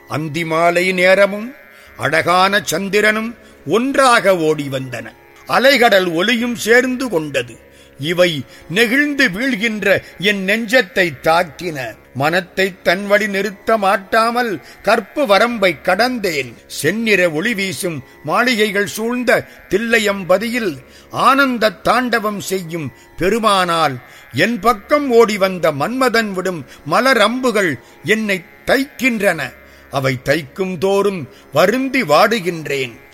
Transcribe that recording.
அந்திமாலை நேரமும் அழகான சந்திரனும் ஒன்றாக ஓடி வந்தன அலைகடல் ஒளியும் சேர்ந்து கொண்டது இவை நெகிழ்ந்து வீழ்கின்ற என் நெஞ்சத்தை தாக்கின மனத்தை தன் வழி நிறுத்த மாட்டாமல் கற்பு வரம்பை கடந்தேன் செந்நிற ஒளி வீசும் மாளிகைகள் சூழ்ந்த தில்லையம்பதியில் ஆனந்த தாண்டவம் செய்யும் பெருமானால் என் பக்கம் ஓடி வந்த மன்மதன் விடும் மலர் அம்புகள் என்னை தைக்கின்றன அவை தைக்கும் தோறும் வருந்தி வாடுகின்றேன்